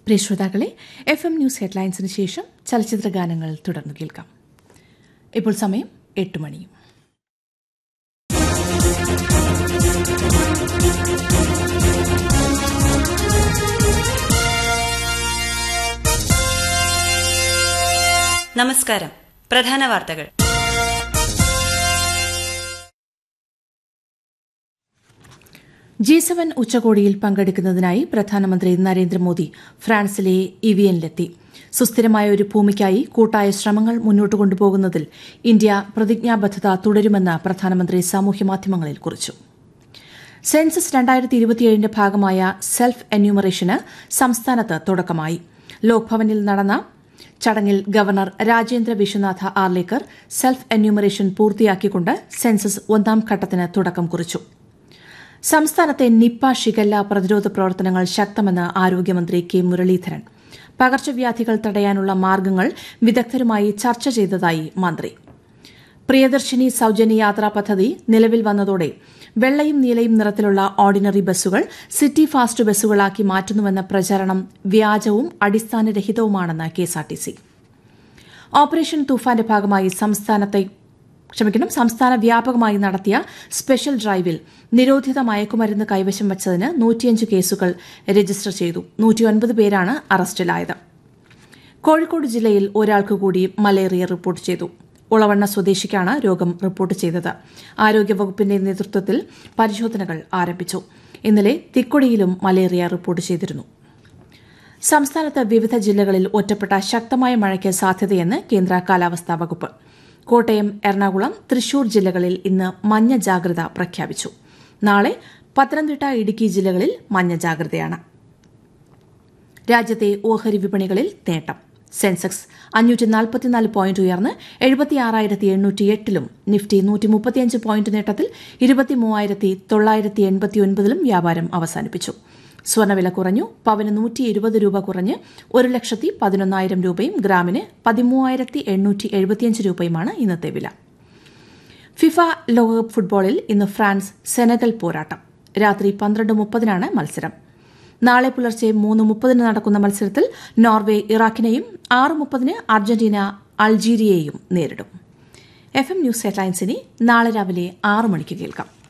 പ്രിയ ശ്രോതാക്കളെ F M news ഹെഡ്ലൈൻസിന് ശേഷം ചലച്ചിത്ര ഗാനങ്ങൾ തുടർന്ന് കേൾക്കാം ഇപ്പോൾ സമയം എട്ട് മണി നമസ്കാരം പ്രധാന വാർത്തകൾ ജി സെവൻ ഉച്ചകോടിയിൽ പങ്കെടുക്കുന്നതിനായി പ്രധാനമന്ത്രി നരേന്ദ്രമോദി ഫ്രാൻസിലെ ഇവിയനിലെത്തി സുസ്ഥിരമായ ഒരു ഭൂമിക്കായി കൂട്ടായ ശ്രമങ്ങൾ മുന്നോട്ട് കൊണ്ടുപോകുന്നതിൽ ഇന്ത്യ പ്രതിജ്ഞാബദ്ധത തുടരുമെന്ന് പ്രധാനമന്ത്രി സാമൂഹ്യമാധ്യമങ്ങളിൽ കുറിച്ചു സെൻസസ് രണ്ടായിരത്തി ഇരുപത്തിയേഴിന്റെ ഭാഗമായ സെൽഫ് എന്യൂമറേഷന് സംസ്ഥാനത്ത് തുടക്കമായി ലോക്ഭവനിൽ നടന്ന ചടങ്ങിൽ governor Rajendra Vishwanatha Arlekar self enumeration പൂർത്തിയാക്കിക്കൊണ്ട് സെൻസസ് ഒന്നാം ഘട്ടത്തിന് തുടക്കം കുറിച്ചു സംസ്ഥാനത്തെ നിപ്പ ഷിഗല്ല പ്രതിരോധ പ്രവർത്തനങ്ങൾ ശക്തമെന്ന് ആരോഗ്യമന്ത്രി കെ മുരളീധരൻ പകർച്ചവ്യാധികൾ തടയാനുള്ള മാർഗങ്ങൾ വിദഗ്ധരുമായി ചർച്ച ചെയ്തതായി മന്ത്രി പ്രിയദർശിനി സൌജന്യ യാത്രാ പദ്ധതി നിലവിൽ വന്നതോടെ വെള്ളയും നീലയും നിറത്തിലുള്ള ഓർഡിനറി ബസ്സുകൾ സിറ്റി ഫാസ്റ്റ് ബസ്സുകളാക്കി മാറ്റുന്നുവെന്ന പ്രചരണം വ്യാജവും അടിസ്ഥാനരഹിതവുമാണെന്ന് കെഎസ്ആർടിസി ഓപ്പറേഷൻ തൂഫാന്റെ ഭാഗമായി സംസ്ഥാനത്തെ ക്ഷമിക്കണം സംസ്ഥാന വ്യാപകമായി നടത്തിയ സ്പെഷ്യൽ ഡ്രൈവിൽ നിരോധിത മയക്കുമരുന്ന് കൈവശം വച്ചതിന് നൂറ്റിയഞ്ച് കേസുകൾ രജിസ്റ്റർ ചെയ്തു നൂറ്റിയൊൻപത് പേരാണ് അറസ്റ്റിലായത് കോഴിക്കോട് ജില്ലയിൽ ഒരാൾക്ക് കൂടി മലേറിയ റിപ്പോർട്ട് ചെയ്തു ഉളവണ്ണ സ്വദേശിക്കാണ് രോഗം റിപ്പോർട്ട് ചെയ്തത് ആരോഗ്യവകുപ്പിന്റെ നേതൃത്വത്തിൽ പരിശോധനകൾ ആരംഭിച്ചു ഇന്നലെ തിക്കൊടിയിലും മലേറിയ റിപ്പോർട്ട് ചെയ്തിരുന്നു സംസ്ഥാനത്ത് വിവിധ ജില്ലകളിൽ ഒറ്റപ്പെട്ട ശക്തമായ മഴയ്ക്ക് സാധ്യതയെന്ന് കേന്ദ്ര കാലാവസ്ഥാ വകുപ്പ് കോട്ടയം എറണാകുളം തൃശൂർ ജില്ലകളിൽ ഇന്ന് മഞ്ഞ ജാഗ്രത പ്രഖ്യാപിച്ചു നാളെ പത്തനംതിട്ട ഇടുക്കി ജില്ലകളിൽ മഞ്ഞ ജാഗ്രതയാണ് രാജ്യത്തെ ഓഹരി വിപണികളിൽ നേട്ടം സെൻസെക്സ് അഞ്ഞൂറ്റി നാൽപ്പത്തിനാല് പോയിന്റ് ഉയർന്ന് എഴുപത്തിയാറായിരത്തി എണ്ണൂറ്റി എട്ടിലും നിഫ്റ്റി നൂറ്റി മുപ്പത്തിയഞ്ച് പോയിന്റ് നേട്ടത്തിൽ ഇരുപത്തിമൂവായിരത്തി തൊള്ളായിരത്തി എൺപത്തിയൊൻപതിലും വ്യാപാരം അവസാനിപ്പിച്ചു സ്വർണ്ണവില കുറഞ്ഞു പവന് നൂറ്റി ഇരുപത് രൂപ കുറഞ്ഞ് ഒരു ലക്ഷത്തി പതിനൊന്നായിരം രൂപയും ഗ്രാമിന് പതിമൂവായിരത്തി എണ്ണൂറ്റി എഴുപത്തിയഞ്ച് രൂപയുമാണ് ഇന്നത്തെ വില ഫിഫ ലോകകപ്പ് ഫുട്ബോളിൽ ഇന്ന് ഫ്രാൻസ് സെനഗൽ പോരാട്ടം രാത്രി പന്ത്രണ്ട് മുപ്പതിനാണ് മത്സരം നാളെ പുലർച്ചെ മൂന്ന് മുപ്പതിന് നടക്കുന്ന മത്സരത്തിൽ നോർവേ ഇറാഖിനെയും ആറ് മുപ്പതിന് അർജന്റീന അൾജീരിയയെയും നേരിടും എഫ് എം ന്യൂസ് ഹെഡ്ലൈൻസിനെ നാളെ രാവിലെ ആറ് മണിക്ക് കേൾക്കാം